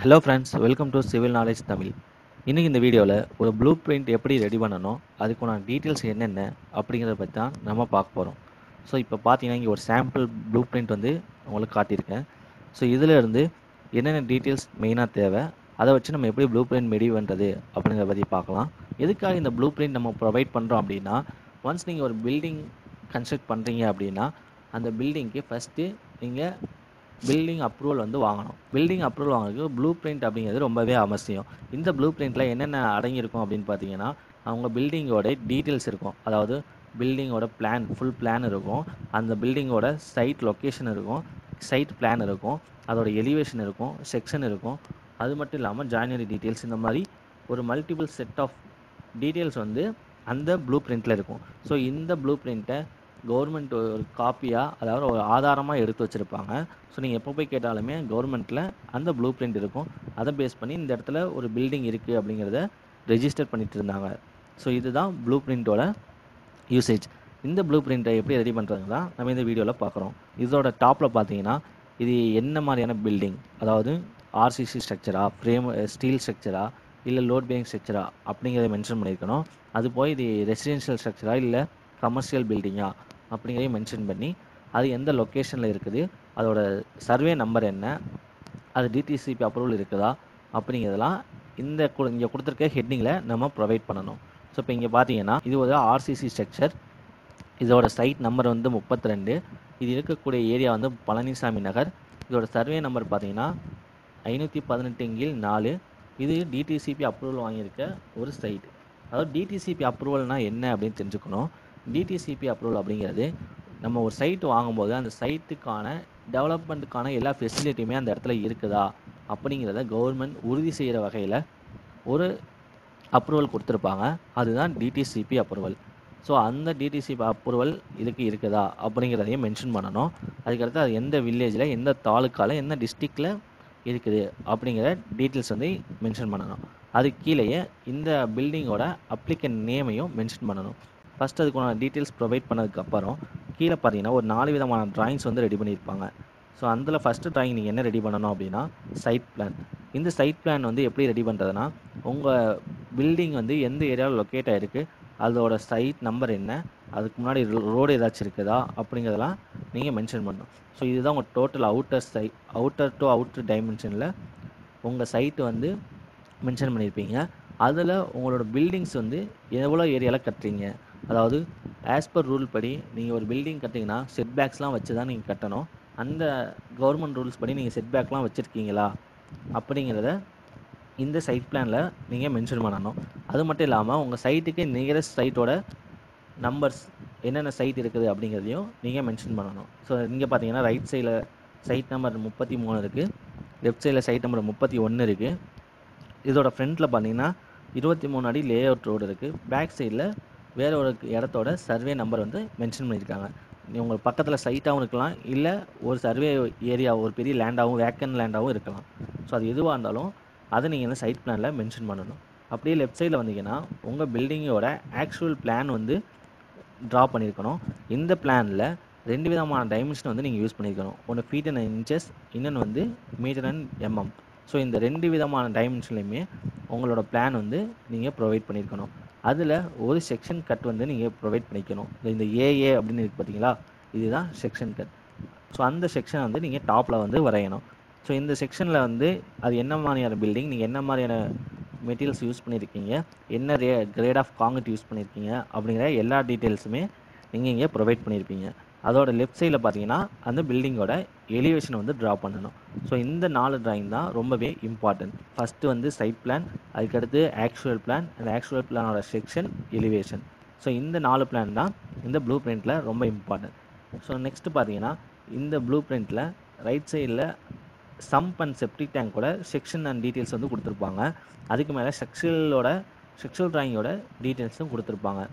hello friends welcome to civil knowledge Tamil இன்றைக்கி இந்த வீடியோவில் ஒரு ப்ளூ பிரிண்ட் எப்படி ரெடி பண்ணணும் அதுக்குண்டான டீட்டெயில்ஸ் என்னென்ன அப்படிங்கிறத பற்றி தான் நம்ம பார்க்க போகிறோம் ஸோ இப்போ பார்த்தீங்கன்னா இங்கே ஒரு சாம்பிள் ப்ளூ பிரிண்ட் வந்து உங்களுக்கு காட்டியிருக்கேன் ஸோ இதில் இருந்து என்னென்ன டீட்டெயில்ஸ் மெயினாக தேவை அதை வச்சு நம்ம எப்படி ப்ளூ பிரிண்ட் ரெடி பண்ணுறது அப்படிங்கிறத பற்றி பார்க்கலாம் எதுக்காக இந்த ப்ளூ பிரிண்ட் நம்ம ப்ரொவைட் பண்ணுறோம் அப்படின்னா ஒன்ஸ் நீங்கள் ஒரு பில்டிங் கன்ஸ்ட்ரக்ட் பண்ணுறீங்க அப்படின்னா அந்த பில்டிங்க்கு ஃபஸ்ட்டு நீங்கள் பில்டிங் அப்ரூவல் வந்து வாங்கணும் பில்டிங் அப்ரூவல் வாங்குறதுக்கு ப்ளூ பிரிண்ட் அப்படிங்கிறது ரொம்பவே அவசியம் இந்த ப்ளூ பிரிண்ட்டில் என்னென்ன அடங்கியிருக்கும் அப்படின்னு பார்த்தீங்கன்னா அவங்க பில்டிங்கோட டீட்டெயில்ஸ் இருக்கும் அதாவது பில்டிங்கோட பிளான் ஃபுல் பிளான் இருக்கும் அந்த பில்டிங்கோட சைட் லொக்கேஷன் இருக்கும் சைட் பிளான் இருக்கும் அதோட எலிவேஷன் இருக்கும் செக்ஷன் இருக்கும் அது மட்டும் இல்லாமல் ஜாயினரி டீட்டெயில்ஸ் இந்த மாதிரி ஒரு மல்டிபிள் செட் ஆஃப் டீட்டெயில்ஸ் வந்து அந்த ப்ளூ பிரிண்ட்டில் இருக்கும் ஸோ இந்த ப்ளூ பிரிண்ட்டை கவர்மெண்ட் ஒரு காப்பியாக அதாவது ஒரு ஆதாரமாக எடுத்து வச்சுருப்பாங்க ஸோ நீங்கள் எப்போ போய் கேட்டாலுமே கவர்மெண்ட்டில் அந்த ப்ளூ பிரிண்ட் இருக்கும் அதை பேஸ் பண்ணி இந்த இடத்துல ஒரு பில்டிங் இருக்குது அப்படிங்கிறத ரெஜிஸ்டர் பண்ணிட்டு இருந்தாங்க ஸோ இதுதான் ப்ளூ பிரிண்ட்டோட யூசேஜ் இந்த ப்ளூ பிரிண்ட்டை எப்படி ரெடி பண்ணுறது தான் நம்ம இந்த வீடியோவில் பார்க்குறோம் இதோட டாப்பில் பார்த்தீங்கன்னா இது என்ன மாதிரியான பில்டிங் அதாவது ஆர்சிசி ஸ்ட்ரக்சரா ஃப்ரேம் ஸ்டீல் ஸ்ட்ரக்சரா இல்லை லோட் பேரிங் ஸ்ட்ரக்சரா அப்படிங்கிறத மென்ஷன் பண்ணியிருக்கணும் அது போய் இது ரெசிடென்ஷியல் ஸ்ட்ரக்சரா இல்லை கமர்ஷியல் பில்டிங்கா அப்படிங்கிறதையும் மென்ஷன் பண்ணி அது எந்த லொக்கேஷனில் இருக்குது அதோட சர்வே நம்பர் என்ன அது டிடிசிபி அப்ரூவல் இருக்குதா அப்படிங்கிறதெல்லாம் இந்த கு- இங்கே கொடுத்துருக்க ஹெட்டிங்கில் நம்ம ப்ரொவைட் பண்ணணும் ஸோ இப்போ இங்கே பார்த்தீங்கன்னா இது ஒரு ஆர்சிசி ஸ்ட்ரக்சர் இதோட சைட் நம்பர் வந்து முப்பத்தி ரெண்டு இது இருக்கக்கூடிய ஏரியா வந்து பழனிசாமி நகர் இதோட சர்வே நம்பர் பார்த்தீங்கன்னா ஐநூற்றி பதினெட்டு கீழ் நாலு இது டிடிசிபி அப்ரூவல் வாங்கியிருக்க ஒரு சைட் அதாவது டிடிசிபி அப்ரூவல்னால் என்ன அப்படின்னு தெரிஞ்சுக்கணும் டிடிசிபி அப்ரூவல் அப்படிங்கிறது நம்ம ஒரு சைட் வாங்கும்போது அந்த சைட்டுக்கான டெவலப்மெண்ட்டுக்கான எல்லா ஃபெசிலிட்டியுமே அந்த இடத்துல இருக்குதா அப்படிங்கிறத கவர்மெண்ட் உறுதி செய்கிற வகையில் ஒரு அப்ரூவல் கொடுத்துருப்பாங்க அதுதான் டிடிசிபி அப்ரூவல் ஸோ அந்த டிடிசிபி அப்ரூவல் இதுக்கு இருக்குதா அப்படிங்கிறதையும் மென்ஷன் பண்ணணும் அதுக்கடுத்து அது எந்த வில்லேஜில் எந்த தாலுக்காவில் எந்த டிஸ்ட்ரிக்டில் இருக்குது அப்படிங்கிற டீட்டெயில்ஸ் வந்து மென்ஷன் பண்ணணும் அதுக்கு கீழேயே இந்த பில்டிங்கோட அப்ளிகன் நேமையும் மென்ஷன் பண்ணணும் ஃபஸ்ட் அதுக்கான டீட்டெயில்ஸ் ப்ரொவைட் பண்ணதுக்கப்புறம் கீழே பார்த்தீங்கன்னா ஒரு நாலு விதமான ட்ராயிங்ஸ் வந்து ரெடி பண்ணியிருப்பாங்க ஸோ அதில் ஃபஸ்ட்டு ட்ராயிங் நீங்கள் என்ன ரெடி பண்ணணும் அப்படின்னா சைட் பிளான் இந்த சைட் பிளான் வந்து எப்படி ரெடி பண்ணுறதுனா உங்கள் பில்டிங் வந்து எந்த ஏரியாவில் லொக்கேட் ஆகிருக்கு அதோட சைட் நம்பர் என்ன அதுக்கு முன்னாடி ரோடு ஏதாச்சும் இருக்குதா அப்படிங்கிறதெல்லாம் நீங்கள் மென்ஷன் பண்ணணும் ஸோ இதுதான் உங்கள் டோட்டல் அவுட்டர் சை அவுட்டர் டு அவுட்டர் டைமென்ஷனில் உங்கள் சைட்டு வந்து மென்ஷன் பண்ணியிருப்பீங்க அதில் உங்களோட பில்டிங்ஸ் வந்து எவ்வளோ ஏரியாவில் கட்டுறீங்க அதாவது ஆஸ் பர் ரூல் படி நீங்கள் ஒரு பில்டிங் கட்டிங்கன்னா செட் பேக்ஸ்லாம் வச்சு தான் நீங்கள் கட்டணும் அந்த கவர்மெண்ட் ரூல்ஸ் படி நீங்கள் செட் பேக்லாம் வச்சுருக்கீங்களா அப்படிங்கிறத இந்த சைட் பிளானில் நீங்கள் மென்ஷன் பண்ணணும் அது மட்டும் இல்லாமல் உங்கள் சைட்டுக்கு நியரஸ்ட் சைட்டோட நம்பர்ஸ் என்னென்ன சைட் இருக்குது அப்படிங்கிறதையும் நீங்கள் மென்ஷன் பண்ணணும் ஸோ இங்கே பார்த்தீங்கன்னா ரைட் சைடில் சைட் நம்பர் முப்பத்தி மூணு இருக்குது லெஃப்ட் சைடில் சைட் நம்பர் முப்பத்தி ஒன்று இருக்குது இதோட ஃப்ரண்ட்டில் பார்த்தீங்கன்னா இருபத்தி மூணு அடி லே அவுட் ரோடு இருக்குது பேக் சைடில் வேற ஒரு இடத்தோட சர்வே நம்பர் வந்து மென்ஷன் பண்ணியிருக்காங்க நீ உங்களுக்கு பக்கத்தில் சைட்டாகவும் இருக்கலாம் இல்லை ஒரு சர்வே ஏரியா ஒரு பெரிய லேண்டாகவும் வேக்கன் லேண்டாகவும் இருக்கலாம் ஸோ அது எதுவாக இருந்தாலும் அதை நீங்கள் இந்த சைட் பிளானில் மென்ஷன் பண்ணணும் அப்படியே லெஃப்ட் சைடில் வந்தீங்கன்னா உங்கள் பில்டிங்கோட ஆக்சுவல் பிளான் வந்து ட்ரா பண்ணியிருக்கணும் இந்த பிளானில் ரெண்டு விதமான டைமென்ஷன் வந்து நீங்கள் யூஸ் பண்ணியிருக்கணும் ஒன்று ஃபீட் அண்ட் இன்ச்சஸ் இன்னொன்று வந்து மீட்டர் அண்ட் எம்எம் ஸோ இந்த ரெண்டு விதமான டைமென்ஷன்லையுமே உங்களோட பிளான் வந்து நீங்கள் ப்ரொவைட் பண்ணியிருக்கணும் அதில் ஒரு செக்ஷன் கட் வந்து நீங்கள் ப்ரொவைட் பண்ணிக்கணும் இந்த- இந்த ஏஏ அப்படின்னு இருக்கு பார்த்தீங்களா இதுதான் செக்ஷன் கட் ஸோ அந்த செக்ஷன் வந்து நீங்கள் டாப்பில் வந்து வரையணும் ஸோ இந்த செக்ஷனில் வந்து அது என்ன மாதிரியான பில்டிங் நீங்கள் என்ன மாதிரியான மெட்டீரியல்ஸ் யூஸ் பண்ணியிருக்கீங்க என்ன ரே கிரேட் ஆஃப் காங்கிரீட் யூஸ் பண்ணியிருக்கீங்க அப்படிங்கிற எல்லா டீட்டெயில்ஸுமே நீங்கள் இங்கே ப்ரொவைட் பண்ணியிருப்பீங்க அதோட லெஃப்ட் சைடில் பார்த்தீங்கன்னா அந்த பில்டிங்கோட எலிவேஷன் வந்து ட்ரா பண்ணணும் ஸோ இந்த நாலு டிராயிங் தான் ரொம்பவே இம்பார்ட்டன்ட் ஃபஸ்ட்டு வந்து சைட் பிளான் அதுக்கடுத்து ஆக்சுவல் பிளான் அந்த ஆக்சுவல் பிளானோட செக்ஷன் எலிவேஷன் ஸோ இந்த நாலு பிளான் தான் இந்த ப்ளூ பிரிண்ட்டில் ரொம்ப இம்பார்ட்டன்ட் ஸோ நெக்ஸ்ட்டு பார்த்தீங்கன்னா இந்த ப்ளூ பிரிண்ட்டில் ரைட் சைடில் சம்ப் அண்ட் செப்டிக் டேங்கோட செக்ஷன் அண்ட் டீட்டெயில்ஸ் வந்து கொடுத்துருப்பாங்க அதுக்கு மேலே செக்ஷுவலோட செக்ஷுவல் டிராயிங்கோட டீட்டெயில்ஸும் கொடுத்துருப்பாங்க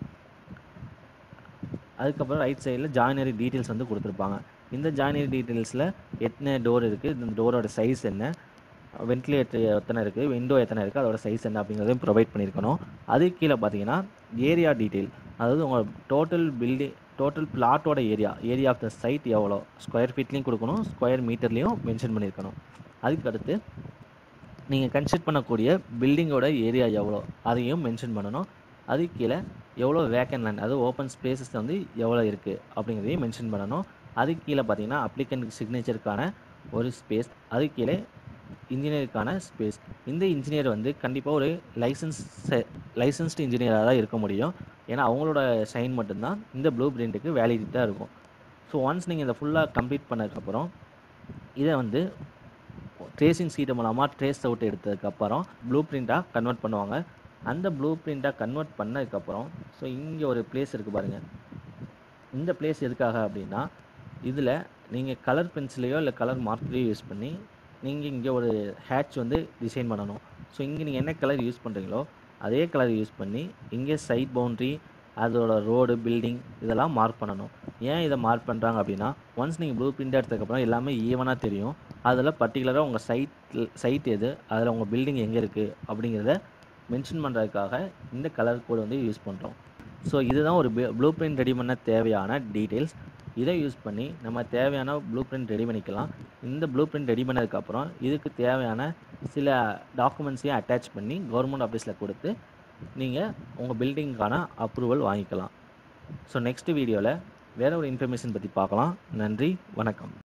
அதுக்கப்புறம் ரைட் சைடில் ஜாயினரி டீட்டெயில்ஸ் வந்து கொடுத்துருப்பாங்க இந்த ஜாயினரி டீட்டெயில்ஸில் எத்தனை டோர் இருக்குது இந்த டோரோட சைஸ் என்ன வென்டிலேட்டர் எத்தனை இருக்குது விண்டோ எத்தனை இருக்குது அதோட சைஸ் என்ன அப்படிங்கிறதையும் ப்ரொவைட் பண்ணியிருக்கணும் அதுக்கு கீழே பார்த்தீங்கன்னா ஏரியா டீட்டெயில் அதாவது உங்கள் டோட்டல் பில்டிங் டோட்டல் பிளாட்டோட area area of the site எவ்வளோ ஸ்கொயர் ஃபீட்லேயும் கொடுக்கணும் ஸ்கொயர் மீட்டர்லேயும் மென்ஷன் பண்ணியிருக்கணும் அதுக்கு அடுத்து நீங்கள் கன்ஸ்ட்ரக்ட் பண்ணக்கூடிய பில்டிங்கோட ஏரியா எவ்வளோ அதையும் மென்ஷன் பண்ணணும் அதுக்கு கீழே எவ்வளோ வேக்கன் லேண்ட் அது ஓப்பன் ஸ்பேசஸ் வந்து எவ்வளோ இருக்குது அப்படிங்கிறதையும் மென்ஷன் பண்ணணும் அதுக்கு கீழே பார்த்தீங்கன்னா அப்ளிகண்ட் சிக்னேச்சருக்கான ஒரு ஸ்பேஸ் அதுக்கு கீழே இன்ஜினியருக்கான ஸ்பேஸ் இந்த இன்ஜினியர் வந்து கண்டிப்பாக ஒரு லைசன்ஸ் லைசன்ஸ்டு இன்ஜினியராக தான் இருக்க முடியும் ஏன்னா அவங்களோட சைன் மட்டும்தான் இந்த ப்ளூ பிரிண்ட்டுக்கு வேலிடிட்டாக இருக்கும் ஸோ ஒன்ஸ் நீங்கள் இதை ஃபுல்லாக கம்ப்ளீட் பண்ணதுக்கப்புறம் இதை வந்து ட்ரேசிங் சீட்டு மூலமாக ட்ரேஸ் அவுட் எடுத்ததுக்கப்புறம் ப்ளூ பிரிண்ட்டாக கன்வெர்ட் பண்ணுவாங்க அந்த ப்ளூ பிரிண்ட்டாக கன்வெர்ட் பண்ணதுக்கப்புறம் ஸோ இங்கே ஒரு பிளேஸ் இருக்குது பாருங்கள் இந்த பிளேஸ் எதுக்காக அப்படின்னா இதில் நீங்கள் கலர் பென்சிலையோ இல்லை கலர் மார்க்கரையோ யூஸ் பண்ணி நீங்கள் இங்கே ஒரு ஹேட்ச் வந்து டிசைன் பண்ணணும் ஸோ இங்கே நீங்கள் என்ன கலர் யூஸ் பண்ணுறீங்களோ அதே கலர் யூஸ் பண்ணி இங்கே சைட் பவுண்ட்ரி அதோட ரோடு பில்டிங் இதெல்லாம் மார்க் பண்ணணும் ஏன் இதை மார்க் பண்ணுறாங்க அப்படின்னா ஒன்ஸ் நீங்கள் ப்ளூ பிரிண்ட் எடுத்ததுக்கப்புறம் எல்லாமே ஈவனாக தெரியும் அதில் பர்டிகுலராக உங்கள் சைட் சைட் எது அதில் உங்கள் பில்டிங் எங்கே இருக்குது அப்படிங்கிறத மென்ஷன் பண்ணுறதுக்காக இந்த கலர் கோடு வந்து யூஸ் பண்ணுறோம் ஸோ இதுதான் ஒரு ப்ளூ பிரிண்ட் ரெடி பண்ண தேவையான டீட்டெயில்ஸ் இதை யூஸ் பண்ணி நம்ம தேவையான ப்ளூ பிரிண்ட் ரெடி பண்ணிக்கலாம் இந்த ப்ளூ பிரிண்ட் ரெடி பண்ணதுக்கப்புறம் இதுக்கு தேவையான சில டாக்குமெண்ட்ஸையும் அட்டாச் பண்ணி கவர்மெண்ட் ஆஃபீஸில் கொடுத்து நீங்கள் உங்கள் பில்டிங்க்கான அப்ரூவல் வாங்கிக்கலாம் ஸோ நெக்ஸ்ட் வீடியோவில் வேறு ஒரு இன்ஃபர்மேஷன் பற்றி பார்க்கலாம் நன்றி வணக்கம்